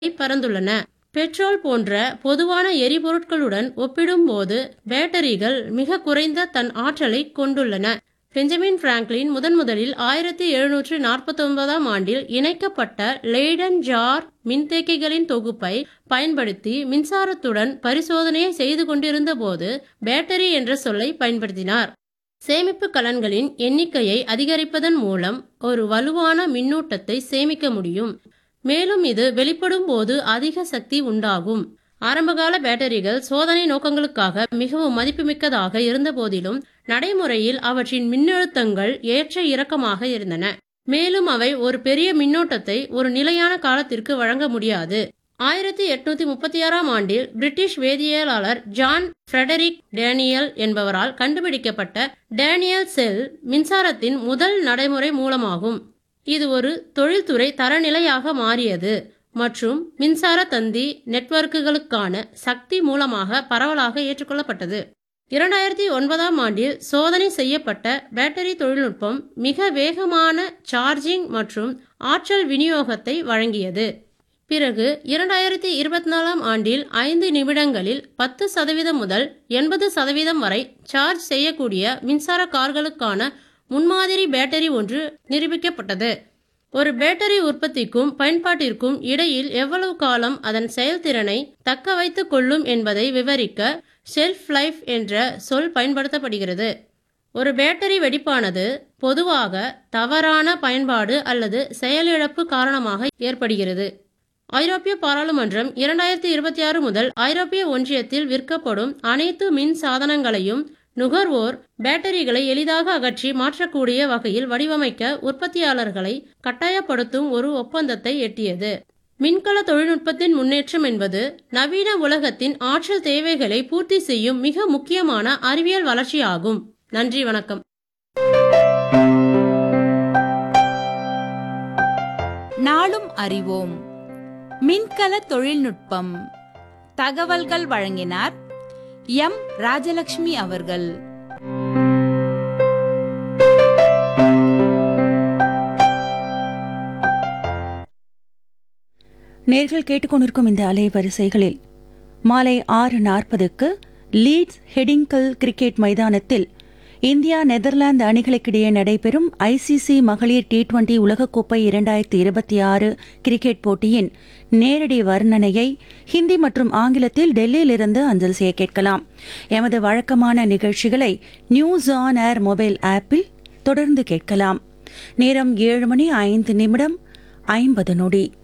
பறந்துள்ளன petrol போன்ற பொதுவான எரிபொருட்களுடன் ஒப்பிடும்போது பேட்டரிகள் மிக குறைந்த தன் ஆற்றலை கொண்டுள்ளன பெஞ்சமின் பிராங்க்லின் முதன் முதலில் ஆயிரத்தி எழுநூற்று நாற்பத்தொன்பதாம் ஆண்டில் இணைக்கப்பட்ட லெய்டன் ஜார் மின்தேக்கிகளின் தொகுப்பை பயன்படுத்தி மின்சாரத்துடன் பரிசோதனையை செய்து கொண்டிருந்த போது பேட்டரி என்ற சொல்லை பயன்படுத்தினார் சேமிப்பு கலன்களின் எண்ணிக்கையை அதிகரிப்பதன் மூலம் ஒரு வலுவான மின்னூட்டத்தை சேமிக்க முடியும் மேலும் இது வெளிப்படும் போது அதிக சக்தி உண்டாகும் ஆரம்பகால பேட்டரிகள் சோதனை நோக்கங்களுக்காக மிகவும் மதிப்புமிக்கதாக இருந்த போதிலும் நடைமுறையில் அவற்றின் மின்னழுத்தங்கள் ஏற்ற இறக்கமாக இருந்தன மேலும் அவை ஒரு பெரிய மின்னோட்டத்தை ஒரு நிலையான காலத்திற்கு வழங்க முடியாது ஆயிரத்தி எட்நூத்தி முப்பத்தி ஆறாம் ஆண்டில் பிரிட்டிஷ் வேதியியலாளர் ஜான் ஃப்ரெடரிக் டேனியல் என்பவரால் கண்டுபிடிக்கப்பட்ட டேனியல் செல் மின்சாரத்தின் முதல் நடைமுறை மூலமாகும் இது ஒரு தொழில்துறை தரநிலையாக மாறியது மற்றும் மின்சார தந்தி நெட்வொர்க்குகளுக்கான சக்தி மூலமாக பரவலாக ஏற்றுக்கொள்ளப்பட்டது இரண்டாயிரத்தி ஒன்பதாம் ஆண்டில் சோதனை செய்யப்பட்ட பேட்டரி தொழில்நுட்பம் மிக வேகமான சார்ஜிங் மற்றும் ஆற்றல் விநியோகத்தை வழங்கியது பிறகு இரண்டாயிரத்தி இருபத்தி நாலாம் ஆண்டில் ஐந்து நிமிடங்களில் பத்து சதவீதம் முதல் எண்பது சதவீதம் வரை சார்ஜ் செய்யக்கூடிய மின்சார கார்களுக்கான முன்மாதிரி பேட்டரி ஒன்று நிரூபிக்கப்பட்டது ஒரு பேட்டரி உற்பத்திக்கும் பயன்பாட்டிற்கும் இடையில் எவ்வளவு காலம் அதன் செயல்திறனை தக்க வைத்துக் கொள்ளும் என்பதை விவரிக்க ஷெல்ஃப் லைஃப் என்ற சொல் பயன்படுத்தப்படுகிறது ஒரு பேட்டரி வெடிப்பானது பொதுவாக தவறான பயன்பாடு அல்லது செயலிழப்பு காரணமாக ஏற்படுகிறது ஐரோப்பிய பாராளுமன்றம் இரண்டாயிரத்தி இருபத்தி ஆறு முதல் ஐரோப்பிய ஒன்றியத்தில் விற்கப்படும் அனைத்து மின் சாதனங்களையும் நுகர்வோர் பேட்டரிகளை எளிதாக அகற்றி மாற்றக்கூடிய வகையில் வடிவமைக்க உற்பத்தியாளர்களை கட்டாயப்படுத்தும் ஒரு ஒப்பந்தத்தை எட்டியது மின்கல தொழில்நுட்பத்தின் முன்னேற்றம் என்பது நவீன உலகத்தின் ஆற்றல் தேவைகளை பூர்த்தி செய்யும் மிக முக்கியமான அறிவியல் வளர்ச்சியாகும் நன்றி வணக்கம் நாளும் அறிவோம் மின்கல தொழில்நுட்பம் தகவல்கள் வழங்கினார் எம் ராஜலட்சுமி அவர்கள் நேர்கள் கேட்டுக்கொண்டிருக்கும் இந்த அலைவரிசைகளில் மாலை ஆறு நாற்பதுக்கு லீட்ஸ் ஹெடிங்கல் கிரிக்கெட் மைதானத்தில் இந்தியா நெதர்லாந்து அணிகளுக்கிடையே நடைபெறும் ஐசிசி மகளிர் டி டுவெண்டி உலகக்கோப்பை இரண்டாயிரத்தி இருபத்தி ஆறு கிரிக்கெட் போட்டியின் நேரடி வர்ணனையை ஹிந்தி மற்றும் ஆங்கிலத்தில் டெல்லியிலிருந்து அஞ்சல் செய்ய கேட்கலாம் எமது வழக்கமான நிகழ்ச்சிகளை நியூஸ் ஆன் ஏர் மொபைல் ஆப்பில் தொடர்ந்து கேட்கலாம் நேரம் ஏழு மணி ஐந்து நிமிடம் ஐம்பது நொடி